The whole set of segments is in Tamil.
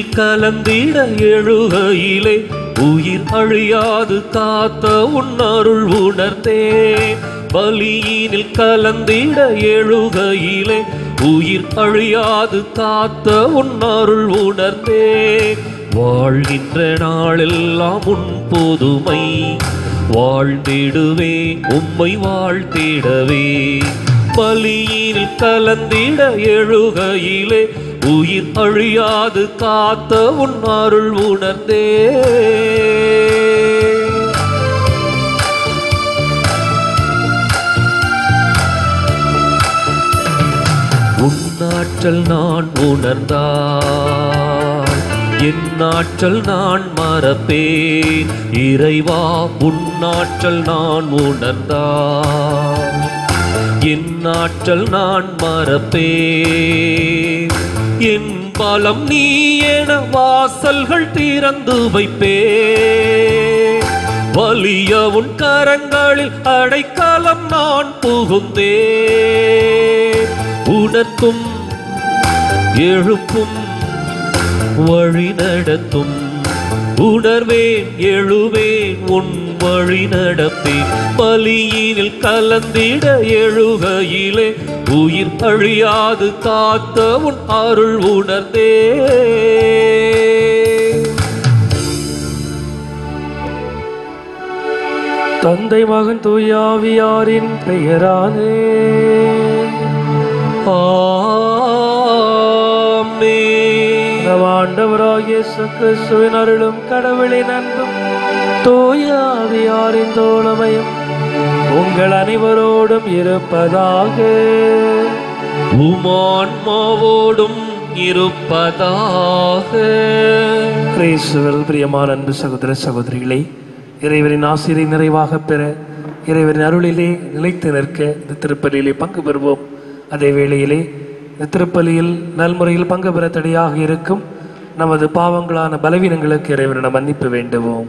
கலந்திட எழுகையிலே உயிர் அழியாது காத்த உன்னருள் உணர்ந்தேன் பலியினில் கலந்திட எழுகையிலே உயிர் அழியாது காத்த உன்னருள் உணர்ந்தேன் வாழ்கின்ற நாளெல்லாம் உன் புதுமை வாழ்ந்திடுவே உம்மை வாழ்த்திடவே பலியினில் கலந்திட எழுகையிலே உயிர் அழியாது காத்த உன் அருள் உணர்ந்தே உன்னாற்றல் நான் உணர்ந்தால் என் நாற்றல் நான் மறப்பேன் இறைவா உன்னாற்றல் நான் உணர்ந்தால் என் நாற்றல் நான் மறப்பேன் என் பலம் நீ என வாசல்கள் திறந்து வைப்பே வலிய உன் கரங்களில் அடைக்கலம் நான் புகுந்தே உணர்த்தும் எழுப்பும் வழி நடத்தும் உணர்வேன் எழுவேன் உன் வழி நடப்பேன் பலியினில் கலந்திட எழுகையிலே உயிர் அழியாது காத்த உன் அருள் உணர்ந்தே தந்தை மகன் தூயாவியாரின் பெயராலே ஆமென். நம் ஆண்டவராகிய இயேசு கிறிஸ்துவின் அருளும் கடவுளின் அன்பும் தூயாவியாரின் தோழமையும் உங்கள் அனைவரோடும் இருப்பதாக உமான்மாவோடும் இருப்பதாக கிறிஸ்துவில் பிரியமான அன்பு சகோதர சகோதரிகளே இறைவனின் ஆசிரியை நிறைவாக பெற இறைவனின் அருளிலே நிலைத்து நிற்க இந்த திருப்பலியிலே பங்கு பெறுவோம் அதே வேளையிலே இந்த திருப்பலியில் நல்முறையில் பங்கு பெற தடையாக இருக்கும் நமது பாவங்களான பலவீனங்களுக்கு இறைவனிடம் மன்னிப்பு வேண்டுவோம்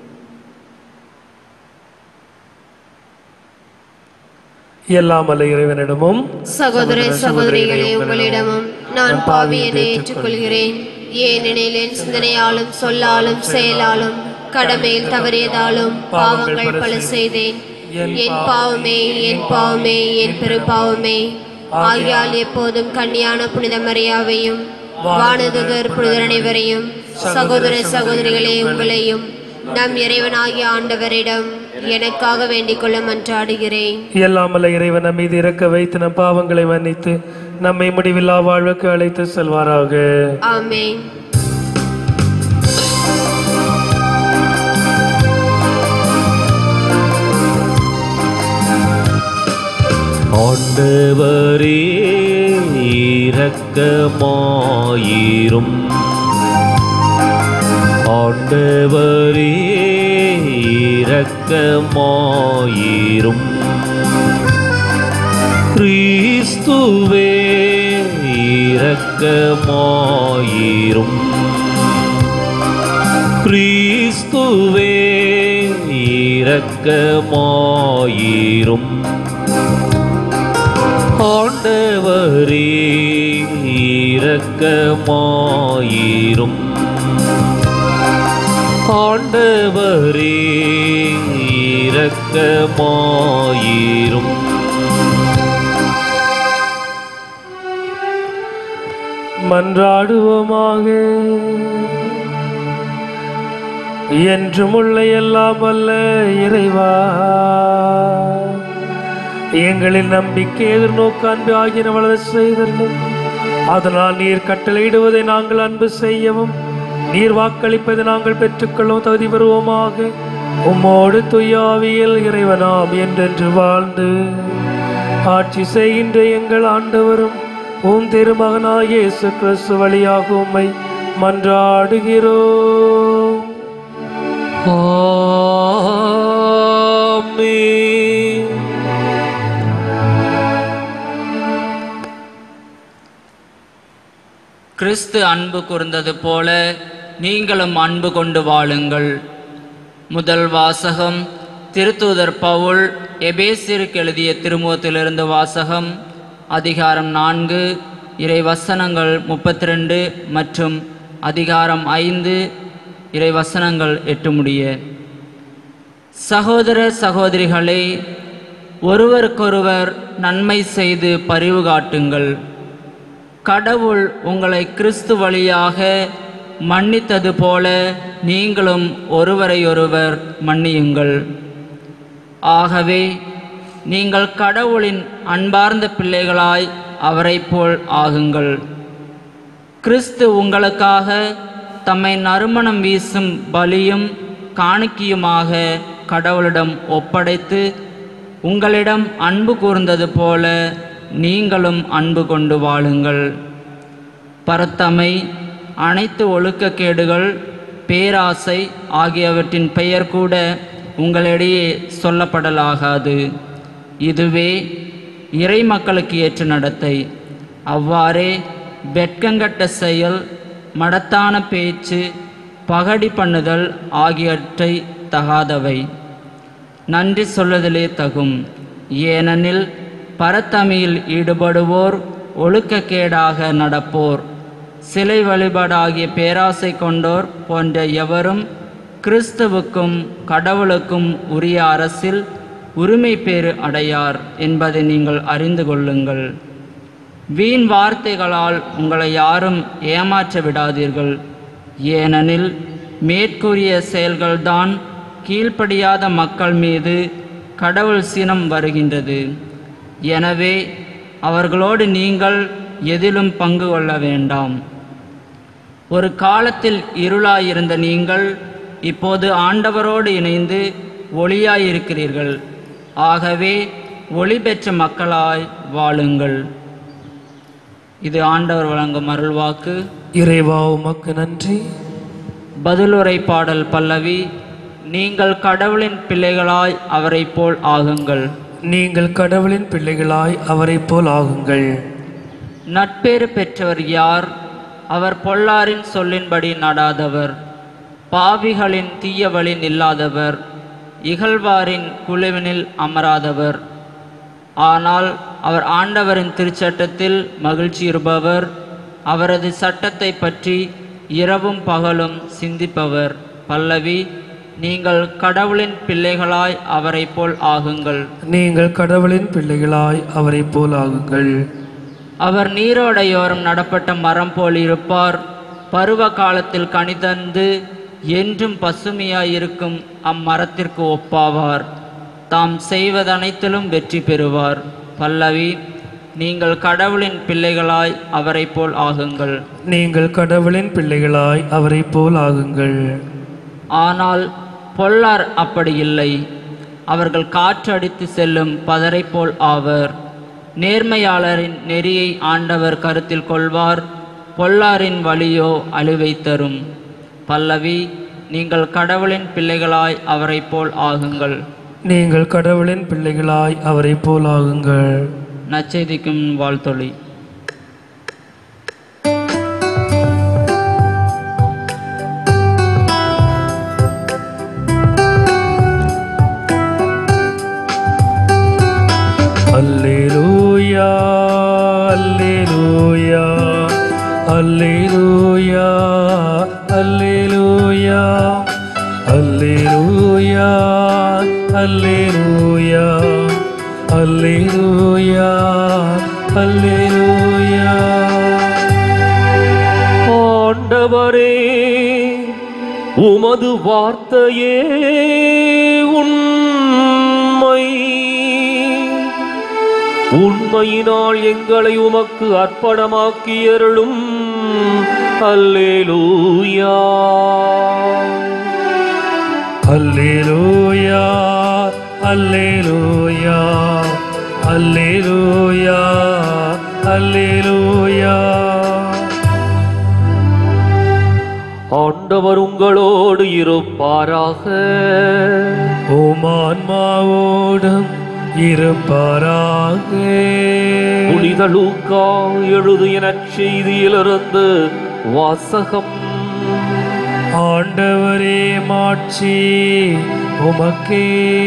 எல்லாம் அல்ல இறைவனிடமும் சகோதர சகோதரிகளே உங்களிடமும் நான் பாவி என ஏற்றுக்கொள்கிறேன் ஏனெனில் என் சிந்தனையாலும் சொல்லாலும் செயலாலும் கடமையில் தவறியதாலும் பாவங்கள் பல செய்தேன் என் பாவமே என் பாவமே என் பெரும்பாவமே ஆகையால் எப்போதும் கன்னியான புனித மரியாவையும் வானதுகர் புனிதர் அனைவரையும் சகோதர சகோதரிகளே உங்களையும் நம் இறைவனாகிய ஆண்டவரிடம் எனக்காக வேண்டிக் கொள்ள மன்றாடுகிறேன் எல்லாம் அல்ல இறைவன் நம் மீது இறக்க வைத்து நம் பாவங்களை மன்னித்து நம்மை முடிவில்லா வாழ்வுக்கு அழைத்து செல்வாராக ஆமென் ஆண்டவரே இரக்கமாயிரும் ஆண்டவரே இரக்கமாயிரும் கிறிஸ்துவே இரக்கமாயிரும் கிறிஸ்துவே இரக்கமாயிரும் ஆண்டவரே இரக்கமாயிரும் ஆண்டவரே இரக்கமாயிரும் மன்றாடுவோமாக என்றும் உள்ள எல்லாம் அல்ல இறைவா எங்களின் நம்பிக்கை எதிர்நோக்கு அன்பு ஆகியன வளர செய்தல்லும் அதனால் நீர் கட்டளையிடுவதை நாங்கள் அன்பு செய்யவும் நீர் வாக்களிப்பதை நாங்கள் பெற்றுக்கொள்ளவும் தகுதி பெறுவோமாக உம்மோடு துய்யாவியல் இறைவனாம் என்றென்று வாழ்ந்து ஆட்சி செய்கின்ற எங்கள் ஆண்டவரும் உம் திருமகனாய் இயேசு கிறிஸ்து வழியாக உம்மை மன்றாடுகிறோம் ஆமென் கிறிஸ்து அன்பு கூர்ந்தது போல நீங்களும் அன்பு கொண்டு வாழுங்கள் முதல் வாசகம் திருத்தூதர் பவுல் எபேசிற்கு எழுதிய திருமுகத்திலிருந்து வாசகம் அதிகாரம் நான்கு இறை வசனங்கள் முப்பத்தி ரெண்டு மற்றும் அதிகாரம் ஐந்து இறை வசனங்கள் எட்டு முடிய சகோதர சகோதரிகளே ஒருவருக்கொருவர் நன்மை செய்து பரிவு காட்டுங்கள் கடவுள் உங்களை கிறிஸ்து வழியாக மன்னித்தது போல நீங்களும் ஒருவரையொருவர் மன்னியுங்கள் ஆகவே நீங்கள் கடவுளின் அன்பார்ந்த பிள்ளைகளாய் அவரைப் போல் ஆகுங்கள் கிறிஸ்து உங்களுக்காக தம்மை நறுமணம் வீசும் பலியும் காணிக்கையுமாக கடவுளிடம் ஒப்படைத்து உங்களிடம் அன்பு கூர்ந்தது போல நீங்களும் அன்பு கொண்டு வாழுங்கள் பரத்தமை அனைத்து ஒழுக்கக்கேடுகள் பேராசை ஆகியவற்றின் பெயர் கூட உங்களிடையே சொல்லப்படலாகாது இதுவே இறை மக்களுக்கு ஏற்ற நடத்தை அவ்வாறே வெட்கங்கட்ட செயல் மடத்தான பேச்சு பகடி பண்ணுதல் ஆகியவற்றை தகாதவை நன்றி சொல்லுதலே தகும் ஏனெனில் பரத்தமையில் ஈடுபடுவோர் ஒழுக்கக்கேடாக நடப்போர் சிலை வழிபாடாகிய பேராசை கொண்டோர் போன்ற எவரும் கிறிஸ்துவுக்கும் கடவுளுக்கும் உரிய அரசில் உரிமை பேறு அடையார் என்பதை நீங்கள் அறிந்து கொள்ளுங்கள் வீண் வார்த்தைகளால் உங்களை யாரும் ஏமாற்ற விடாதீர்கள் ஏனெனில் மேற்கூறிய செயல்கள்தான் கீழ்ப்படியாத மக்கள் மீது கடவுள் சினம் வருகின்றது எனவே அவர்களோடு நீங்கள் எதிலும் பங்கு கொள்ள வேண்டாம் ஒரு காலத்தில் இருளாயிருந்த நீங்கள் இப்போது ஆண்டவரோடு இணைந்து ஒளியாயிருக்கிறீர்கள் ஆகவே ஒளி பெற்ற மக்களாய் வாழுங்கள் இது ஆண்டவர் வழங்கும் அருள்வாக்கு இறைவா உமக்கு நன்றி பதிலுரை பாடல் பல்லவி நீங்கள் கடவுளின் பிள்ளைகளாய் அவரைப் போல் ஆகுங்கள் நீங்கள் கடவுளின் பிள்ளைகளாய் அவரைப் போல் ஆகுங்கள் நட்பேறு பெற்றவர் யார் அவர் பொல்லாரின் சொல்லின்படி நடாதவர் பாவிகளின் தீய வழி நில்லாதவர் இகழ்வாரின் குழுவினில் அமராதவர் ஆனால் அவர் ஆண்டவரின் திருச்சட்டத்தில் மகிழ்ச்சியுறுபவர் அவரது சட்டத்தை பற்றி இரவும் பகலும் சிந்திப்பவர் பல்லவி நீங்கள் கடவுளின் பிள்ளைகளாய் அவரைப் போல் ஆகுங்கள் நீங்கள் கடவுளின் பிள்ளைகளாய் அவரைப் போல் ஆகுங்கள் அவர் நீரோடையோரம் நடப்பட்ட மரம் போல் இருப்பார் பருவ காலத்தில் கனி தந்து என்றும் பசுமையாயிருக்கும் அம்மரத்திற்கு ஒப்பாவார் தாம் செய்வதனைத்திலும் வெற்றி பெறுவார் பல்லவி நீங்கள் கடவுளின் பிள்ளைகளாய் அவரைப் போல் ஆகுங்கள் நீங்கள் கடவுளின் பிள்ளைகளாய் அவரைப் போல் ஆகுங்கள் ஆனால் பொல்லார் அப்படி இல்லை அவர்கள் காற்றடித்து செல்லும் பதரை போல் ஆவர் நேர்மையாளரின் நெறியை ஆண்டவர் கருத்தில் கொள்வார் பொல்லாரின் வழியோ அழிவை தரும் பல்லவி நீங்கள் கடவுளின் பிள்ளைகளாய் அவரைப் போல் ஆகுங்கள் நீங்கள் கடவுளின் பிள்ளைகளாய் அவரைப் போல் ஆகுங்கள் நச்செய்திக்கும் வாழ்த்தொழி அல்லேலூயா அல்லேலூயா அல்லேலூயா அல்லேலூயா அல்லேலூயா அல்லேலூயா அல்லேலூயா அல்லேலூயா ஆண்டவரே உமது வார்த்தையே உண்மை உண்மையினால் எங்களை உமக்கு அர்ப்பணமாக்கியருளும் அல்லேலூயா அல்லேலூயா அல்லேலூயா அல்லேலூயா அல்லேலூயா ஆண்டவர் உங்களோடு இருப்பாராக ஓமான்மாவோடும் இருப்பாராக புனித லூக்கா எழுதிய நற்செய்தியிலிருந்து வாசகம் ஆண்டவரே மாட்சி உமக்கே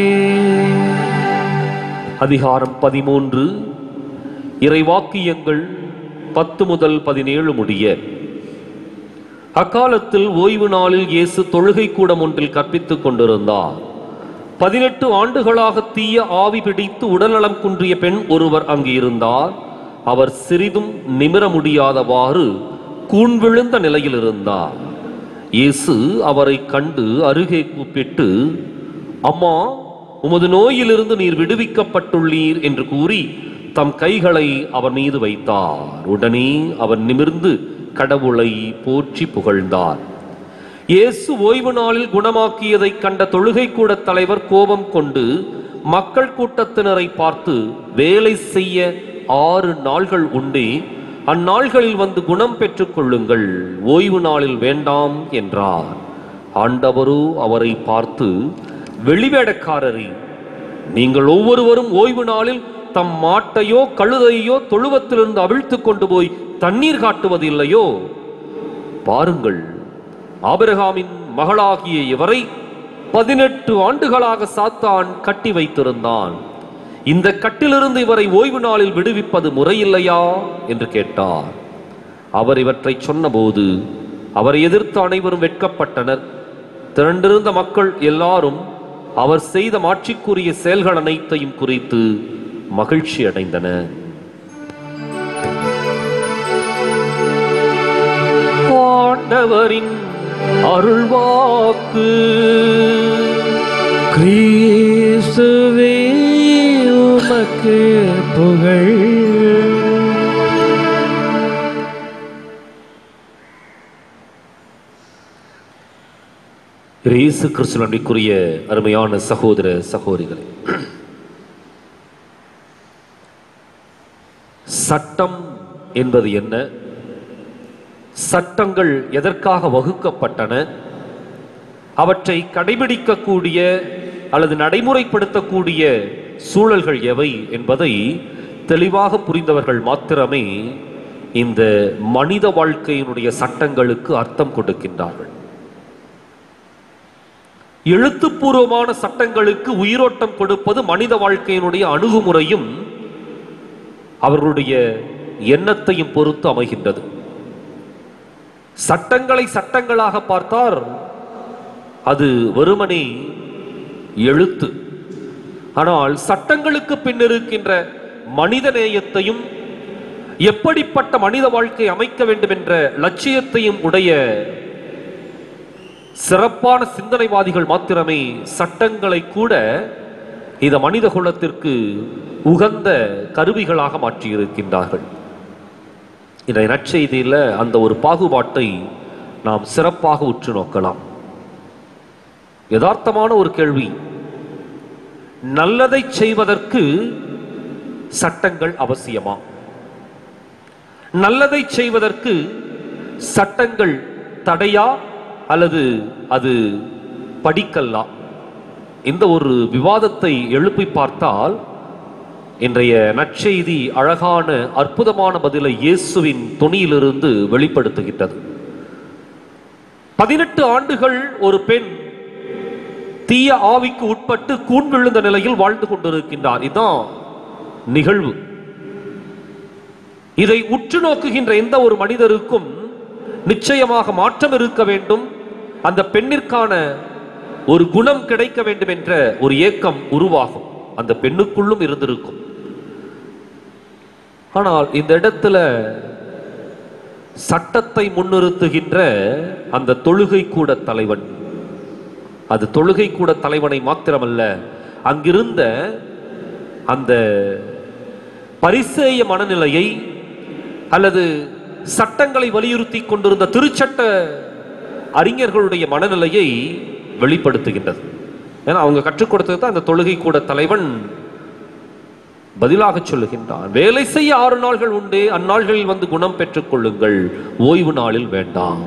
அதிகாரம் பதிமூன்று இறைவாக்கியங்கள் பத்து முதல் பதினேழு முடிய அக்காலத்தில் ஓய்வு நாளில் இயேசு தொழுகை கூடம் ஒன்றில் கற்பித்துக் கொண்டிருந்தார் பதினெட்டு ஆண்டுகளாக தீய ஆவி பிடித்து உடல்நலம் குன்றிய பெண் ஒருவர் அங்கு இருந்தார் அவர் சிறிதும் நிமிர முடியாதவாறு கூன் விழுந்த நிலையில் இருந்தார் இயேசு அவரை கண்டு அருகே கூப்பிட்டு அம்மா உமது நோயிலிருந்து நீர் விடுவிக்கப்பட்டுள்ளீர் என்று கூறி தம் கைகளை அவர் மீது வைத்தார் உடனே அவர் நிமிர்ந்து கடவுளை போற்றி புகழ்ந்தார் இயேசு ஓய்வு நாளில் குணமாக்கியதைக் கண்ட தொழுகை கூட தலைவர் கோபம் கொண்டு மக்கள் கூட்டத்தினரை பார்த்து வேலை செய்ய ஆறு நாள்கள் உண்டே அந்நாள்களில் வந்து குணம் பெற்றுக் கொள்ளுங்கள் ஓய்வு நாளில் வேண்டாம் என்றார் ஆண்டவரோ அவரை பார்த்து வெளிவேடக்காரரே நீங்கள் ஒவ்வொருவரும் ஓய்வு நாளில் தம் மாட்டையோ கழுதையோ தொழுவத்திலிருந்து அவிழ்த்துக் கொண்டு போய் தண்ணீர் காட்டுவதில்லையோ பாருங்கள் ஆபிரகாமின் மகளாகிய இவரை பதினெட்டு ஆண்டுகளாக சாத்தான் கட்டி வைத்திருந்தான் இந்த கட்டிலிருந்து இவரை ஓய்வு நாளில் விடுவிப்பது முறையில்லையா என்று கேட்டார் அவர் இவற்றை சொன்னபோது அவரை எதிர்த்து அனைவரும் வெட்கப்பட்டனர் திரண்டிருந்த மக்கள் எல்லாரும் அவர் செய்த மாட்சிக்குரிய செயல்கள் அனைத்தையும் குறித்து மகிழ்ச்சி அடைந்தனர் ஆண்டவரின் அருள்வாக்கு கிறிஸ்துவே உமக்கு புகழ் இயேசு கிறிஸ்து நன்றிக்குரிய அருமையான சகோதர சகோதரிகளே சட்டம் என்பது என்ன சட்டங்கள் எதற்காக வகுக்கப்பட்டன அவற்றை கடைபிடிக்கக்கூடிய அல்லது நடைமுறைப்படுத்தக்கூடிய சூழல்கள் எவை என்பதை தெளிவாக புரிந்தவர்கள் மாத்திரமே இந்த மனித வாழ்க்கையினுடைய சட்டங்களுக்கு அர்த்தம் கொடுக்கின்றார்கள் எழுத்துப்பூர்வமான சட்டங்களுக்கு உயிரோட்டம் கொடுப்பது மனித வாழ்க்கையினுடைய அணுகுமுறையும் அவர்களுடைய எண்ணத்தையும் பொறுத்து அமைகின்றது சட்டங்களை சட்டங்களாக பார்த்தார் அது வெறுமனே எழுத்து ஆனால் சட்டங்களுக்கு பின் இருக்கின்ற மனித நேயத்தையும் எப்படிப்பட்ட மனித வாழ்க்கை அமைக்க வேண்டும் என்ற லட்சியத்தையும் உடைய சிறப்பான சிந்தனைவாதிகள் மாத்திரமே சட்டங்களை கூட இந்த மனித குலத்திற்கு உகந்த கருவிகளாக மாற்றியிருக்கின்றார்கள் இந்த நற்செய்தியில அந்த ஒரு பாகுபாட்டை நாம் சிறப்பாக உற்று நோக்கலாம் யதார்த்தமான ஒரு கேள்வி நல்லதை செய்வதற்கு சட்டங்கள் அவசியமா நல்லதை செய்வதற்கு சட்டங்கள் தடையா அல்லது அது படிக்கல்லா இந்த ஒரு விவாதத்தை எழுப்பி பார்த்தால் இன்றைய நற்செய்தி அழகான அற்புதமான பதிலை இயேசுவின் துணியிலிருந்து வெளிப்படுத்துகின்றது பதினெட்டு ஆண்டுகள் ஒரு பெண் தீய ஆவிக்கு உட்பட்டு கூன் விழுந்த நிலையில் வாழ்ந்து கொண்டிருக்கின்றார் இதுதான் நிகழ்வு இதை உற்று நோக்குகின்ற எந்த ஒரு மனிதருக்கும் நிச்சயமாக மாற்றம் இருக்க வேண்டும் அந்த பெண்ணிற்கான ஒரு குணம் கிடைக்க வேண்டும் என்ற ஒரு ஏக்கம் உருவாகும் அந்த பெண்ணுக்குள்ளும் இருந்திருக்கும் ஆனால் இந்த இடத்துல சட்டத்தை முன்னிறுத்துகின்ற அந்த தொழுகை கூட தலைவன் அது தொழுகை கூட தலைவனை மாத்திரமல்ல அங்கிருந்த அந்த பரிசேய மனநிலையை அல்லது சட்டங்களை வலியுறுத்தி கொண்டிருந்த திருச்சட்ட அறிஞர்களுடைய மனநிலையை வெளிப்படுத்துகின்றது ஏன்னா அவங்க கற்றுக் கொடுத்தது தான் அந்த தொழுகை கூட தலைவன் பதிலாக சொல்லுகின்றான் வேலை செய்ய ஆறு நாள்கள் உண்டு அந்நாள்களில் வந்து குணம் பெற்றுக் கொள்ளுங்கள் ஓய்வு நாளில் வேண்டாம்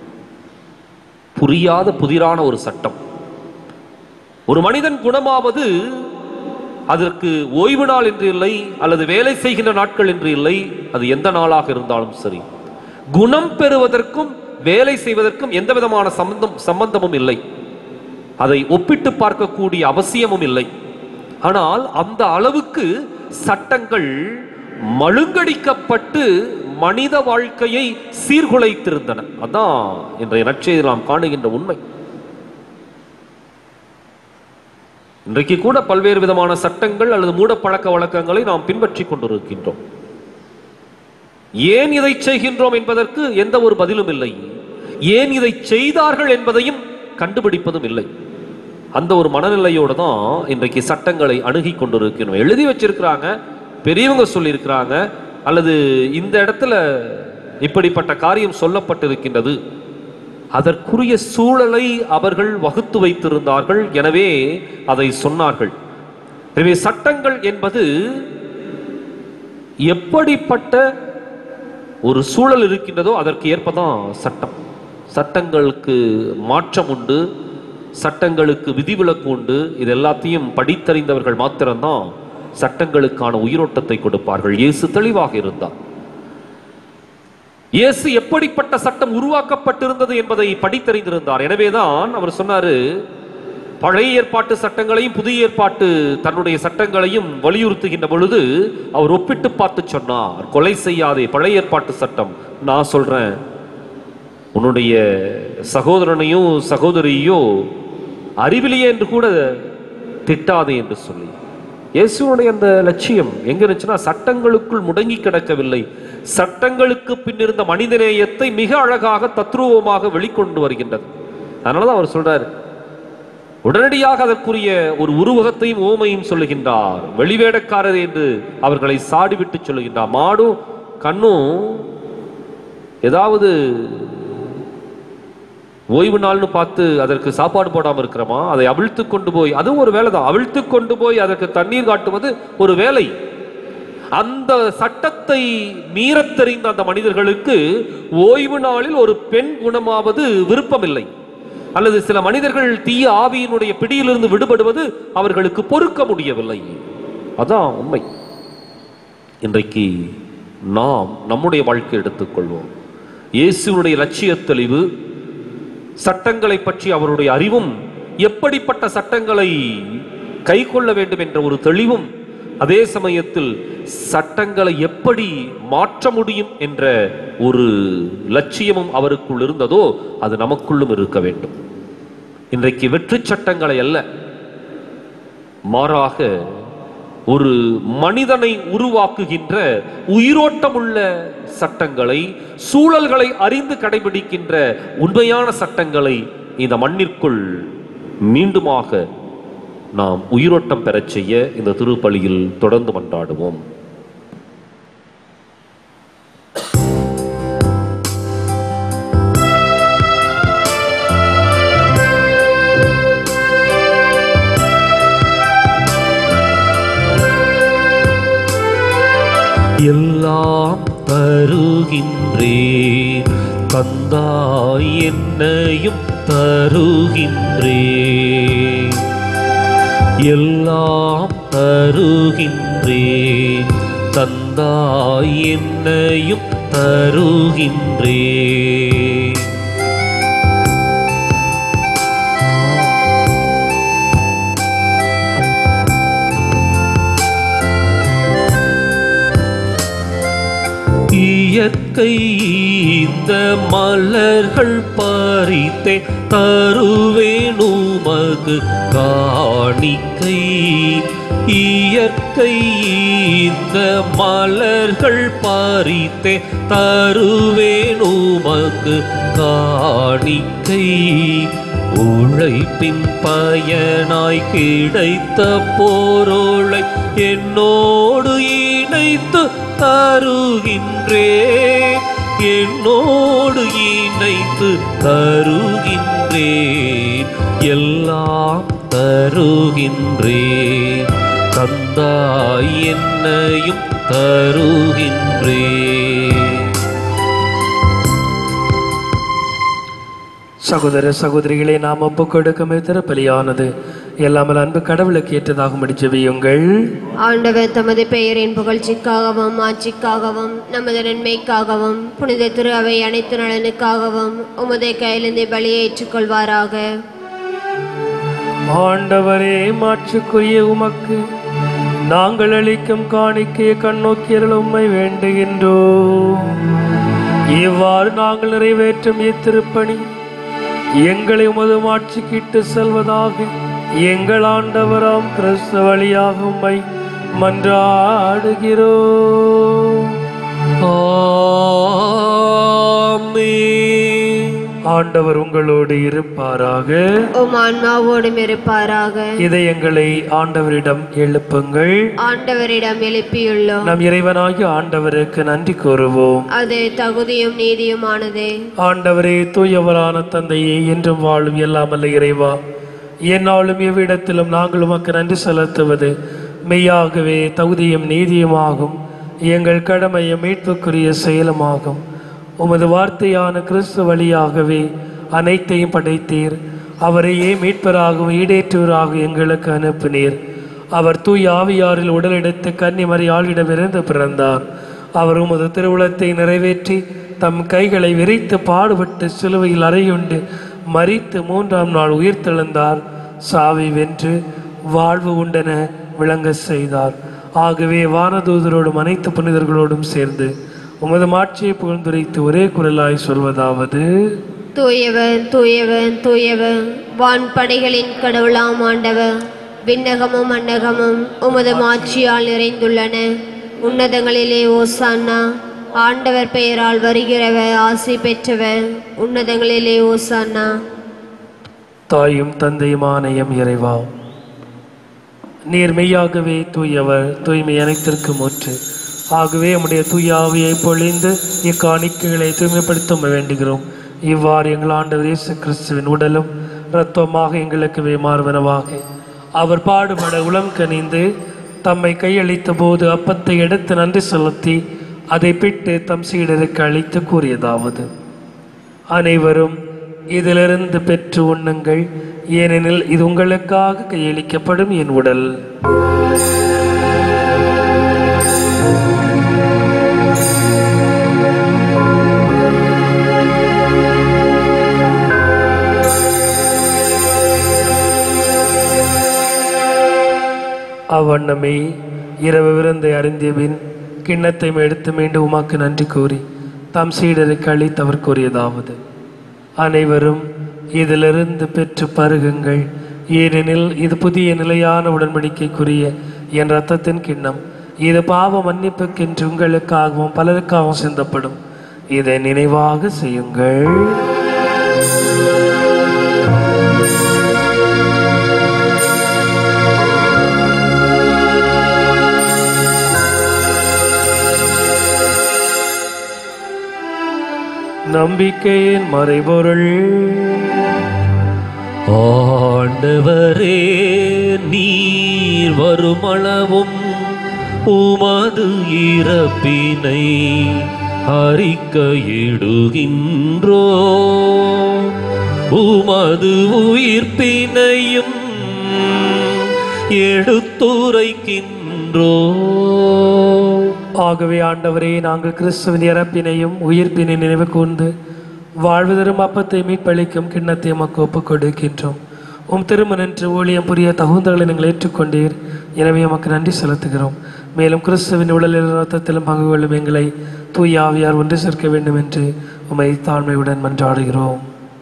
புரியாத புதிரான ஒரு சட்டம் ஒரு மனிதன் குணமாவது அதற்கு ஓய்வு நாள் என்று இல்லை அல்லது வேலை செய்கின்ற நாட்கள் என்று இல்லை அது எந்த நாளாக இருந்தாலும் சரி குணம் பெறுவதற்கும் வேலை செய்வதற்கும் எந்த விதமான சம்பந்தம் சம்பந்தமும் இல்லை அதை ஒப்பிட்டு பார்க்கக்கூடிய அவசியமும் இல்லை ஆனால் அந்த அளவுக்கு சட்டங்கள் மழுங்கடிக்கப்பட்டு மனித வாழ்க்கையை சீர்குலைத்திருந்தன அதான் இன்றைய நற்செய்தியில் நாம் காணுகின்ற உண்மை இன்றைக்கு கூட பல்வேறு விதமான சட்டங்கள் அல்லது மூட பழக்க வழக்கங்களை நாம் பின்பற்றி கொண்டிருக்கின்றோம் ஏன் இதை செய்கின்றோம் என்பதற்கு எந்த ஒரு பதிலும் இல்லை ஏன் இதை செய்தார்கள் என்பதையும் கண்டுபிடிப்பதும் இல்லை அந்த ஒரு மனநிலையோடு தான் இன்றைக்கு சட்டங்களை அணுகி கொண்டிருக்கிறோம் எழுதி வச்சிருக்கிறாங்க பெரியவங்க சொல்லியிருக்கிறாங்க அல்லது இந்த இடத்துல இப்படிப்பட்ட காரியம் சொல்லப்பட்டிருக்கின்றது அதற்குரிய சூழலை அவர்கள் வகுத்து வைத்திருந்தார்கள் எனவே அதை சொன்னார்கள் எனவே சட்டங்கள் என்பது எப்படிப்பட்ட ஒரு சூழல் இருக்கின்றதோ அதற்கு ஏற்பதான் சட்டம் சட்டங்களுக்கு மாற்றம் உண்டு சட்டங்களுக்கு விதிவிலக்கு உண்டு இது எல்லாத்தையும் படித்தறிந்தவர்கள் மாத்திரம்தான் சட்டங்களுக்கான உயிரோட்டத்தை கொடுப்பார்கள் இயேசு தெளிவாக இருந்தார் இயேசு எப்படிப்பட்ட சட்டம் உருவாக்கப்பட்டிருந்தது என்பதை படித்தறிந்திருந்தார் எனவேதான் அவர் சொன்னாரு பழைய ஏற்பாட்டு சட்டங்களையும் புதிய ஏற்பாட்டு தன்னுடைய சட்டங்களையும் வலியுறுத்துகின்ற பொழுது அவர் ஒப்பிட்டு பார்த்து சொன்னார் கொலை செய்யாதே பழைய ஏற்பாட்டு சட்டம் நான் சொல்றேன் உன்னுடைய சகோதரனையோ சகோதரியோ அறிவிலியே என்று கூட திட்டாதே என்று சொல்லி இயேசுடைய அந்த லட்சியம் எங்க இருந்துச்சுன்னா சட்டங்களுக்குள் முடங்கி கிடக்கவில்லை சட்டங்களுக்கு பின் இருந்த மனிதநேயத்தை மிக அழகாக தத்ரூபமாக வெளிக்கொண்டு வருகின்றது அதனாலதான் அவர் சொல்றாரு உடனடியாக அதற்குரிய ஒரு உருவகத்தையும் ஓமையும் சொல்லுகின்றார் வெளிவேடக்காரர் என்று அவர்களை சாடிவிட்டு சொல்லுகின்றார் மாடும் கண்ணும் ஏதாவது ஓய்வு நாள்னு பார்த்து அதற்கு சாப்பாடு போடாம இருக்கிறோமா அதை அவிழ்த்து கொண்டு போய் அதுவும் ஒரு வேலை தான் அவிழ்த்து கொண்டு போய் அதற்கு தண்ணீர் காட்டுவது ஒரு வேலை அந்த சட்டத்தை மீறத் தெரிந்த அந்த மனிதர்களுக்கு ஓய்வு நாளில் ஒரு பெண் குணமாவது விருப்பமில்லை அல்லது சில மனிதர்கள் தீய ஆவியினுடைய பிடியிலிருந்து விடுபடுவது அவர்களுக்கு பொறுக்க முடியவில்லை அதான் உண்மை இன்றைக்கு நாம் நம்முடைய வாழ்க்கை எடுத்துக்கொள்வோம் இயேசுனுடைய லட்சிய தெளிவு சட்டங்களை பற்றி அவருடைய அறிவும் எப்படிப்பட்ட சட்டங்களை கை கொள்ள வேண்டும் என்ற ஒரு தெளிவும் அதே சமயத்தில் சட்டங்களை எப்படி மாற்ற முடியும் என்ற ஒரு லட்சியமும் அவருக்குள் இருந்ததோ அது நமக்குள்ளும் இருக்க வேண்டும் இன்றைக்கு வெற்றி சட்டங்களை அல்ல மாறாக ஒரு மனிதனை உருவாக்குகின்ற உயிரோட்டமுள்ள சட்டங்களை சூழல்களை அறிந்து கடைபிடிக்கின்ற உண்மையான சட்டங்களை இந்த மண்ணிற்குள் மீண்டுமாக நாம் உயிரோட்டம் பெறச் செய்ய இந்த திருப்பலியில் தொடர்ந்து மன்றாடுவோம் எல்லாம் தருகின்றேன் தந்தாய் என்னையும் தருகின்றேன் எல்லாம் தருகின்றேன் தந்தாய் என்னையும் தருகின்றேன் இயற்கை இந்த மலர்கள் பறித்தே தருவேன் உமக்கு காணிக்கை இயற்கை இந்த மலர்கள் பறித்தே தருவேன் உமக்கு காணிக்கை உழைப்பின் பயனாய் கிடைத்த போரோளை என்னோடு இணைத்து தருகின்றேன் என்னோடு இணைத்து தருகின்றேன் எல்லாம் தருகின்றேன் தந்தாய் என்னையும் தருகின்றேன் சகோதர சகோதரிகளை நாம் ஒப்பு கொடுக்கும் திருப்பலியானது எல்லாமல் அன்பு கடவுளுக்கு ஏற்றதாகும்படி ஜெபியுங்கள் ஆண்டவர் தமது பெயரின் புகழ்ச்சிக்காகவும் ஆட்சிக்காகவும் நமது நன்மைக்காகவும் புனித திரு அவை அனைத்து நலனுக்காகவும் உமது கையிலிருந்து பலியை ஏற்றுக்கொள்வாராக ஆண்டவரே மாற்றுக்குரிய உமக்கு நாங்கள் அளிக்கும் காணிக்கையை கண்ணோக்கியர்கள் உம்மை வேண்டுகின்றோம் இவ்வாறு நாங்கள் நிறைவேற்றும் இத்திருப்பணி எங்களை உமது மாட்சிக்கிட்டு செல்வதாக எங்கள் ஆண்டவராம் கிறிஸ்து வழியாக உம்மை மன்றாடுகிறோம் ஆமென். ஆண்டவர் உங்களோடு இருப்பாராக உம் ஆன்மாவோடும் இருப்பாராக இதயங்களை ஆண்டவரிடம் எழுப்புங்கள் ஆண்டவரிடம் எழுப்பியுள்ளோம் நம் இறைவனாகிய ஆண்டவருக்கு நன்றி கூறுவோம் அது தகுதியும் நீதியுமானதே ஆண்டவரே தூயவரான தந்தையே என்றும் வாழும் எல்லாமல்ல இறைவா என்னாலும் எவ்விடத்திலும் நாங்கள் உமக்கு நன்றி செலுத்துவது மெய்யாகவே தகுதியும் நீதியுமாகும் எங்கள் கடமையும் மீட்புக்குரிய செயலுமாகும் உமது வார்த்தையான கிறிஸ்து வழியாகவே அனைத்தையும் படைத்தீர் அவரையே மீட்பராகவும் ஈடேற்றுவராக எங்களுக்கு அனுப்பினீர் அவர் தூய் ஆவியாரில் உடலெடுத்து கன்னிமரியாளிடமிருந்து பிறந்தார் அவர் உமது திருவுளத்தை நிறைவேற்றி தம் கைகளை விரித்து பாடுபட்டு சிலுவையில் அறையுண்டு மரித்து மூன்றாம் நாள் உயிர்த்தெழுந்தார் சாவை வென்று வாழ்வு உண்டென விளங்க செய்தார் ஆகவே வானதூதரோடும் அனைத்து புனிதர்களோடும் சேர்ந்து உமது மாட்சியை புகழ்ந்துரைத்து ஒரே குரலாய் சொல்வதாவது தூயவர் தூயவர் தூயவர் வான்படைகளின் கடவுளாம் ஆண்டவர் விண்ணகமும் அன்னகமும் உமது மாட்சியால் நிறைந்துள்ளன உன்னதங்களிலே ஓசான்னா ஆண்டவர் பெயரால் வருகிறவர் ஆசி பெற்றவர் உன்னதங்களிலே ஓசான்னா தாயும் தந்தையுமான எம் இறைவா நீர் மெய்யாகவே தூயவர் தூய்மை அனைத்திற்கும் ஒற்று ஆகவே உம்முடைய தூய ஆவியை பொழிந்து இக்காணிக்கைகளை தூய்மைப்படுத்த வேண்டுகிறோம் இவ்வாறு எங்கள் ஆண்டவர் இயேசு கிறிஸ்துவின் உடலும் இரத்தமாக எங்களுக்கு மாறுவனவாக அவர் பாடுபட உளம் கனிந்து தம்மை கையளித்த போது அப்பத்தை எடுத்து நன்றி செலுத்தி அதை பிட்டு தம் சீடருக்கு அளித்து கூறியதாவது அனைவரும் இதிலிருந்து பெற்று உண்ணுங்கள் ஏனெனில் இது உங்களுக்காக கையளிக்கப்படும் என் உடல் அவ்வண்ணமே இரவு விருந்தை அறிந்திய பின் கிண்ணத்தை எடுத்து மீண்டும் உமாக்கு நன்றி கூறி தம் சீடருக்கு அளித்தவர் கூறியதாவது அனைவரும் இதிலிருந்து பெற்று பருகுங்கள் ஏனெனில் இது புதிய நிலையான உடன்படிக்கைக்குரிய என் இரத்தத்தின் கிண்ணம் இது பாவ மன்னிப்புக்கென்று உங்களுக்காகவும் பலருக்காகவும் சிந்தப்படும் இதை நினைவாக செய்யுங்கள் நம்பிக்கையின் மறைபொருள் ஆண்டவரே நீர் வருமளவும் உமது இறப்பினை அறிக்கையிடுகின்றோ உமது உயிர்ப்பினையும் எடுத்துரைக்கின்றோ ஆகவே ஆண்டவரே நாங்கள் கிறிஸ்துவின் இறப்பினையும் உயிர்ப்பினை நினைவு கூர்ந்து வாழ்வு தரும் அப்பத்தை மீட்பளிக்கும் கிண்ணத்தை எமக்கு ஒப்புக் கொடுக்கின்றோம் உம் திருமணன்று ஊழியம் புரிய தகுந்தகளை நீங்கள் ஏற்றுக்கொண்டீர் எனவே எமக்கு நன்றி செலுத்துகிறோம் மேலும் கிறிஸ்துவின் உடலில் ரத்தத்திலும் பங்கு கொள்ளும் எங்களை தூய் ஆவியார் ஒன்று சேர்க்க வேண்டும் என்று உமை தாழ்மையுடன் மன்றாடுகிறோம்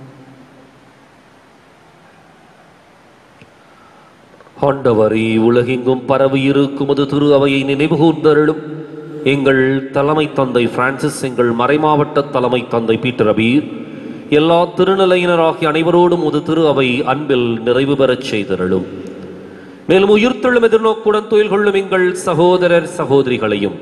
ஆண்டவரே உலகெங்கும் பரவி இருக்கும் அது திரு அவையை நினைவு கூர்ந்தருளும் எங்கள் தலைமை தந்தை பிரான்சிஸ் எங்கள் மறைமாவட்ட தலைமை தந்தை பீட்டர் அபீர் எல்லா திருநிலையினராகிய அனைவரோடும் ஒரு திரு அவை அன்பில் நிறைவு பெறச் செய்தருளும் மேலும் உயிர்த்தெழும் எதிர்நோக்குடன் துயில் கொள்ளும் எங்கள் சகோதரர் சகோதரிகளையும்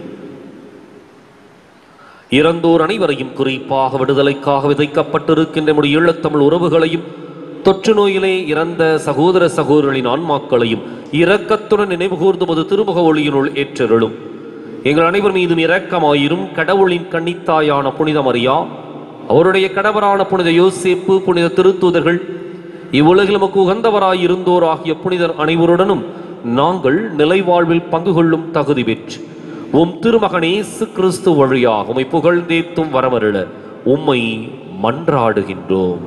இறந்தோர் அனைவரையும் குறிப்பாக விடுதலைக்காக விதைக்கப்பட்டிருக்கின்ற நம்முடைய ஈழத்தமிழ் உறவுகளையும் தொற்று நோயிலே இறந்த சகோதர சகோதரிகளின் ஆன்மாக்களையும் இரக்கத்துடன் நினைவுகூர்ந்து மது திருமுக ஒளியினுள் ஏற்றருளும் எங்கள் அனைவர் மீதும் இரக்கமாயிரும் கடவுளின் கன்னித்தாயான புனித மரியா அவருடைய கடவரான புனித யோசேப்பு புனித திருத்தூதர்கள் இவ்வுலகில் நமக்கு உகந்தவராய் இருந்தோர் ஆகிய புனிதர் அனைவருடனும் நாங்கள் நிலைவாழ்வில் பங்கு கொள்ளும் தகுதி பெற்று உம் திருமகன் இயேசு கிறிஸ்து வழியாக உம்மை புகழ்ந்தேத்தும் வரமருள உம்மை மன்றாடுகின்றோம்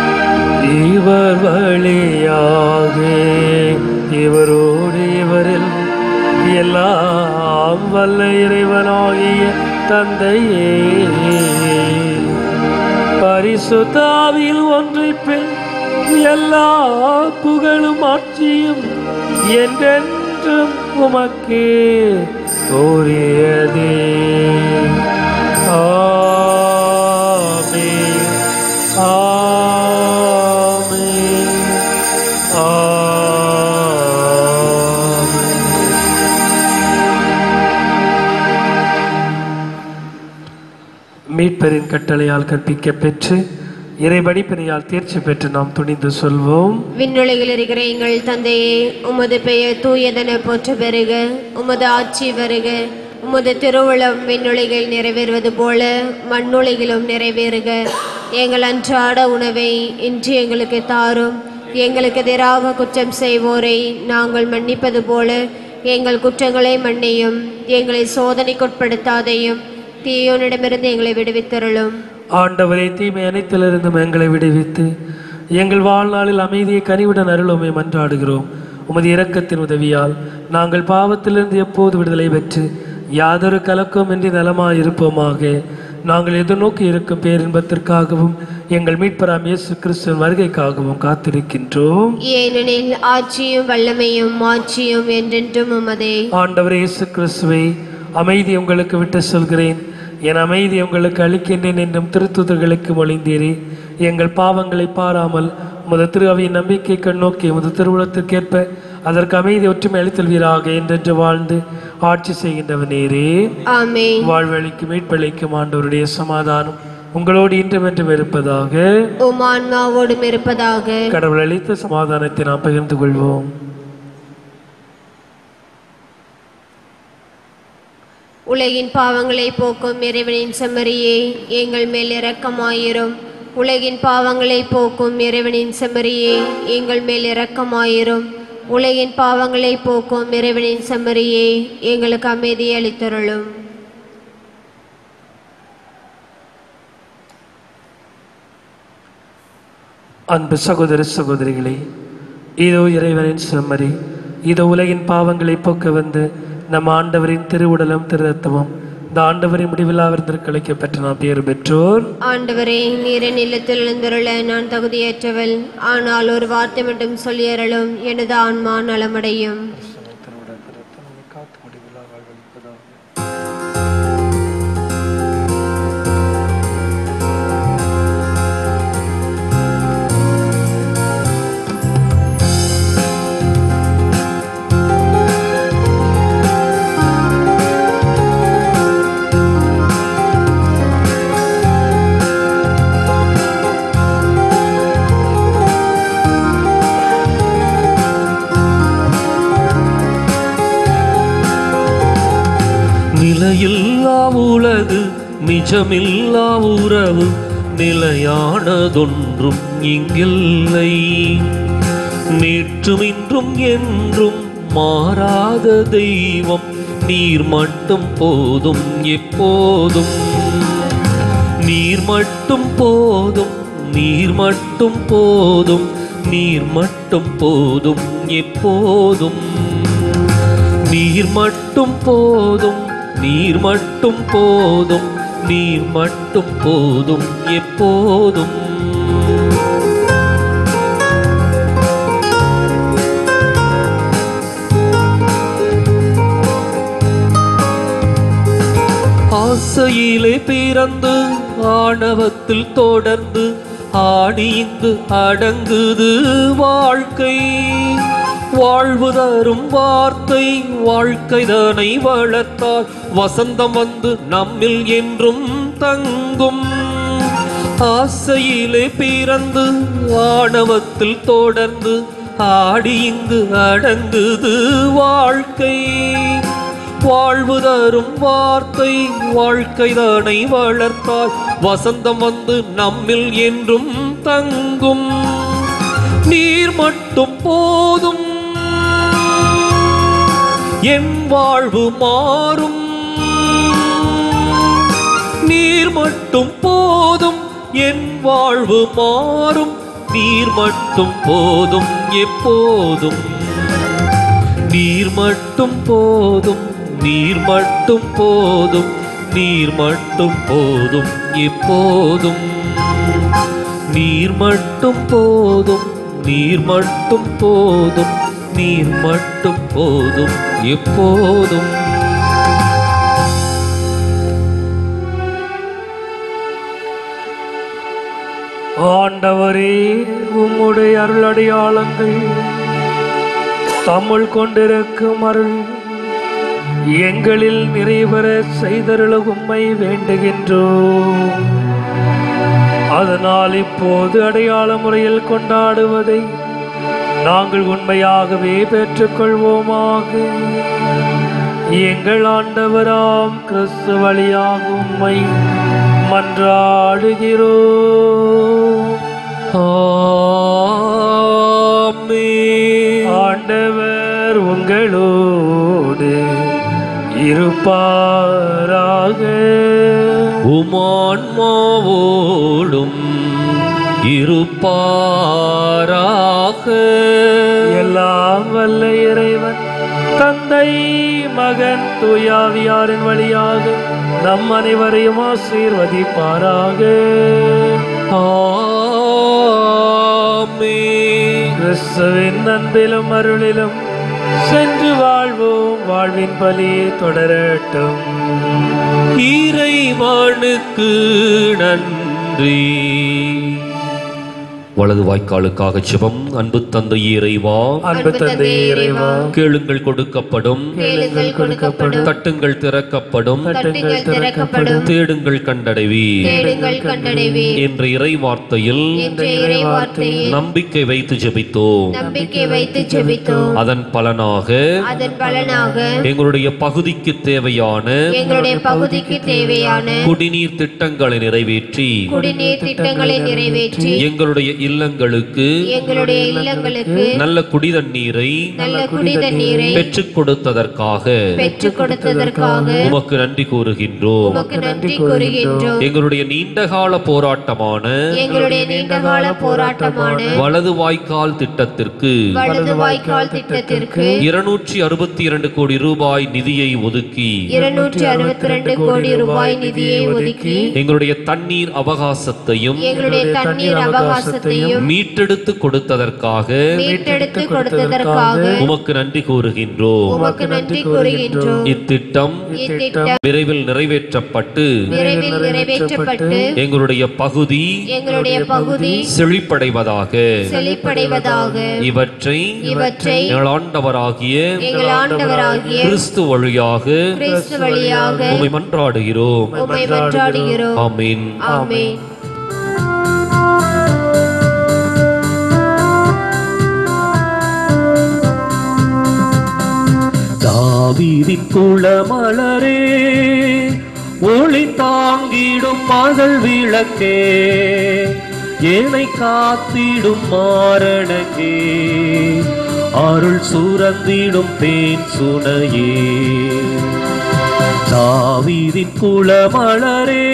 இவர் வழியாக இவரோடு இவரில் எல்லாம் வல்ல இறைவனாகிய தந்தையே பரிசுத்தாவில் ஒன்றை பெண் எல்லா புகழும் ஆட்சியும் என்றென்றும் உமக்கே உரியதே ஆமென் ஆமென் ஆமென் மீட்பரின் கட்டளையால் கற்பிக்க பெற்று இறைபடிப்பினையால் தேர்ச்சி பெற்று நாம் துணிந்து சொல்வோம் விண்ணுலகில் இருக்கிற எங்கள் தந்தையே உமது பெயர் தூயதென போற்ற பெறுக உமது ஆட்சி வருக உமது திருவுளம் விண்ணுலகில் நிறைவேறுவது போல மண்ணுலகிலும் நிறைவேறுக எங்கள் அன்றாட உணவை இன்று எங்களுக்கு தாரும் எங்களுக்கு எதிராக குற்றம் செய்வோரை நாங்கள் மன்னிப்பது போல எங்கள் குற்றங்களை மன்னியும் எங்களை சோதனைக்குட்படுத்தாதையும் தீயோனிடமிருந்து எங்களை விடுவித்தருளும் ஆண்டவரே தீமை அனைத்திலிருந்தும் எங்களை விடுவித்து எங்கள் வாழ்நாளில் அமைதியை கனிவுடன் அருளுமை மன்றாடுகிறோம் உமது இரக்கத்தின் உதவியால் நாங்கள் பாவத்திலிருந்து எப்போது விடுதலை பெற்று யாதொரு கலக்கமின்றி நலமாய் இருப்போமாக நாங்கள் எதிர்நோக்கி இருக்கும் பேரின்பத்திற்காகவும் எங்கள் மீட்பராம் இயேசு கிறிஸ்துவின் வருகைக்காகவும் காத்திருக்கின்றோம் ஏனெனில் ஆட்சியும் வல்லமையும் மாட்சியும் என்றென்றும் உமதே ஆண்டவர் இயேசு கிறிஸ்துவை அமைதி உங்களுக்கு விட்டு சொல்கிறேன் என் அமைதி உங்களுக்கு அளிக்கின்றேன் என்றும் திருத்துதர்களுக்கு மொழிந்தீரே எங்கள் பாவங்களை பாராமல் உமது திரு அவையின் நம்பிக்கை கண்ணோக்கி உமது திருவுளத்திற்கேற்ப அதற்கு அமைதி ஒற்றுமை அளித்தல்வீராக என்றென்று வாழ்ந்து ஆட்சி செய்கின்றவர் நேரே ஆமென் வாழ்வழிக்கும் மீட்பளிக்கும் ஆண்டவருடைய சமாதானம் உங்களோடு இன்றும் என்றும் இருப்பதாக உம் ஆன்மாவோடும் இருப்பதாக கடவுள் அளித்த சமாதானத்தை நாம் பகிர்ந்து கொள்வோம் உலகின் பாவங்களை போக்கும் இறைவனின் செம்மறியே எங்கள் மேல் இரக்கமாயிரும் உலகின் பாவங்களை போக்கும் இறைவனின் செம்மறியே எங்கள் மேல் இரக்கமாயிரும் உலகின் பாவங்களை போக்கும் இறைவனின் செம்மறியே எங்களுக்கு அமைதியை அளித்தருளும் அன்பு சகோதர சகோதரிகளே இதோ இறைவனின் செம்மறி இதோ உலகின் பாவங்களை போக்க வந்து நம் ஆண்டவரின் திருவுடலும் திரு ரத்தமும் இந்த ஆண்டவரின் முடிவில்லா விருந்திற்கு அழைக்கப்பட்ட நாம் பேர் பெற்றோர் ஆண்டவரே நீரின் இல்லத்தில் எழுந்தருள நான் தகுதியற்றவள் ஆனால் ஒரு வார்த்தை மட்டும் சொல்லியறலும் எனது ஆன்மா நலமடையும் நிலையில்லா உலகு நிஜமில்லா உறவு நிலையானதொன்றும் இங்கில்லை நேற்றும் இன்றும் என்றும் மாறாத தெய்வம் நீர் மட்டும் போதும் எப்போதும் நீர் மட்டும் போதும் நீர் மட்டும் போதும் நீர் மட்டும் போதும் எப்போதும் நீர் மட்டும் போதும் நீர் மட்டும் போதும் நீர் மட்டும் போதும் எப்போதும் ஆசையிலே பிறந்து ஆணவத்தில் தொடர்ந்து ஆடி இங்கு அடங்குது வாழ்க்கை வாழ்வு தரும் வார்த்தை வாழ்க்கைதனை வளர்த்தால் வசந்தம் வந்து நம்மில் என்றும் தங்கும் ஆசையிலே பிறந்து ஆணவத்தில் தொடர்ந்து ஆடி இங்கு அடங்குது வாழ்க்கை வாழ்வு தரும் வார்த்தை வாழ்க்கைதனை வளர்த்தால் வசந்தம் வந்து நம்மில் என்றும் தங்கும் நீர் மட்டும் போதும் என் வாழ்வு மாறும் நீர் மட்டும் போதும் என் வாழ்வு மாறும் நீர் மட்டும் போதும் எப்போதும் நீர் மட்டும் போதும் நீர் மட்டும் போதும் நீர் மட்டும் போதும் எப்போதும் நீர் மட்டும் போதும் நீர் மட்டும் போதும் நீர் மட்டும் போதும் எப்போதும் ஆண்டவரே உம்முடைய அருளடையாளங்கள் தம்முள் கொண்டிருக்கும் அருள் எங்களில் நிறைவர செய்தருள உம்மை வேண்டுகின்றோம் அதனால் இப்போது அடையாள முறையில் கொண்டாடுவதை நாங்கள் உண்மையாகவே பெற்றுக்கொள்வோமாக எங்கள் ஆண்டவராம் கிறிஸ்து வழியாக உம்மை மன்றாடுகிறோம் ஆமென். ஆண்டவர் உங்களோடு இருப்பாராக உமான்மாவோடும் இருப்பாராக எல்லாம் வல்ல இறைவன் தந்தை மகன் தூயாவியாரின் வழியாக நம் அனைவரையும் ஆசீர்வதிப்பாராக ஆமென். கிறிஸ்துவின் அன்பிலும் அருளிலும் சென்று வாழ்வோம் வாழ்வின் பலி தொடரட்டும் இறைவனுக்கு நன்றி வலது வாய்க்காலுக்காக சிவம் அன்பு தந்தை இறைவா அன்பு தந்தை இறைவா கேளுங்கள் கொடுக்கப்படும் கேளுங்கள் கொடுக்கப்படும் தட்டுங்கள் திறக்கப்படும் தட்டுங்கள் திறக்கப்படும் தேடுங்கள் கண்டடைவி தேடுங்கள் கண்டடைவே என்ற இறை வார்த்தையில் என்ற இறை வார்த்தையில் நம்பிக்கை வைத்து ஜெபித்தோம் நம்பிக்கை வைத்து ஜெபித்தோம் அதன் பலனாக அதன் பலனாக எங்களுடைய பகுதிக்கு தேவையான எங்களுடைய பகுதிக்கு தேவையான குடிநீர் திட்டங்களை நிறைவேற்றி குடிநீர் திட்டங்களை நிறைவேற்றி எங்களுடைய இல்லங்களுக்கு எங்களுடைய இல்லங்களுக்கு நல்ல குடிதண்ணீரை நல்ல குடித நீரை பெற்றுக் கொடுத்ததற்காக பெற்றுக் கொடுத்ததற்காக உமக்கு நன்றி கூறுகின்றோம் உமக்கு நன்றி கூறுகின்றோம் எங்களுடைய நீண்டகால போராட்டமான எங்களுடைய நீண்டகால போராட்டமான வலது வாய்க்கால் திட்டத்திற்கு வலது வாய்க்கால் திட்டத்திற்கு இருநூற்றி அறுபத்தி இரண்டு கோடி ரூபாய் நிதியை ஒதுக்கி இருநூற்றி அறுபத்தி ரெண்டு கோடி ரூபாய் நிதியை ஒதுக்கி எங்களுடைய தண்ணீர் அவகாசத்தையும் எங்களுடைய தண்ணீர் அவகாசத்தையும் மீட்டெடுத்து கொடுத்ததற்காக மீட்டெடுத்து கொடுத்ததற்காக உமக்கு நன்றி கூறுகின்றோம் உமக்கு நன்றி கூறுகின்றோம் இத்திட்டம் இத்திட்டம் விரைவில் நிறைவேற்றப்பட்டு விரைவில் நிறைவேற்றப்பட்டு எங்களுடைய பகுதி எங்களுடைய பகுதி செழிப்படைவதாக செழிப்படைவதாக இவற்றை இவற்றை எங்கள் ஆண்டவராகிய எங்கள் ஆண்டவராகிய கிறிஸ்து வழியாக கிறிஸ்து வழியாக உம்மை மன்றாடுகிறோம் உம்மை மன்றாடுகிறோம் ஆமீன் ஆமென் தாவீதின் குளமலரே ஒளி தாங்கிடும் மகள் விளக்கே ஏனை காத்திடும் மாரணங்கே அருள் சுரந்திடும் தேன் சுனையே தாவீதின் குளமலரே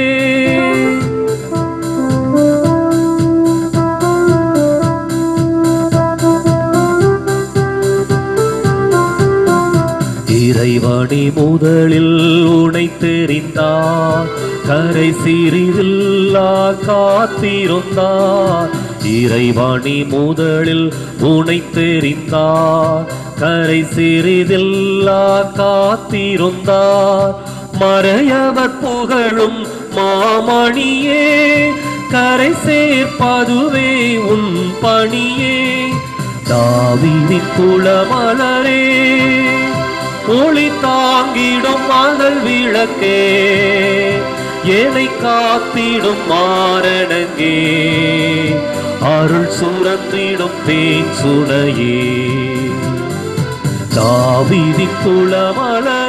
இறைவனி முதலில் உனை தெரிந்தார் கரை சிறிதில்லா காத்திருந்தார் இறைவனி முதலில் உனை தெரிந்தார் கரை சிறிதில்லா காத்திருந்தார் மறையவர் புகழும் மாமணியே கரை சேர்ப்பதுவே உன் பணியே தாவீதின் குளமலரே ஒளி தாங்கிடும் மகள் விளக்கே ஏனை காத்திடும் மாரணங்கே அருள் சுரந்திடும் தேன் சுனையே தாவிதி குளமலரே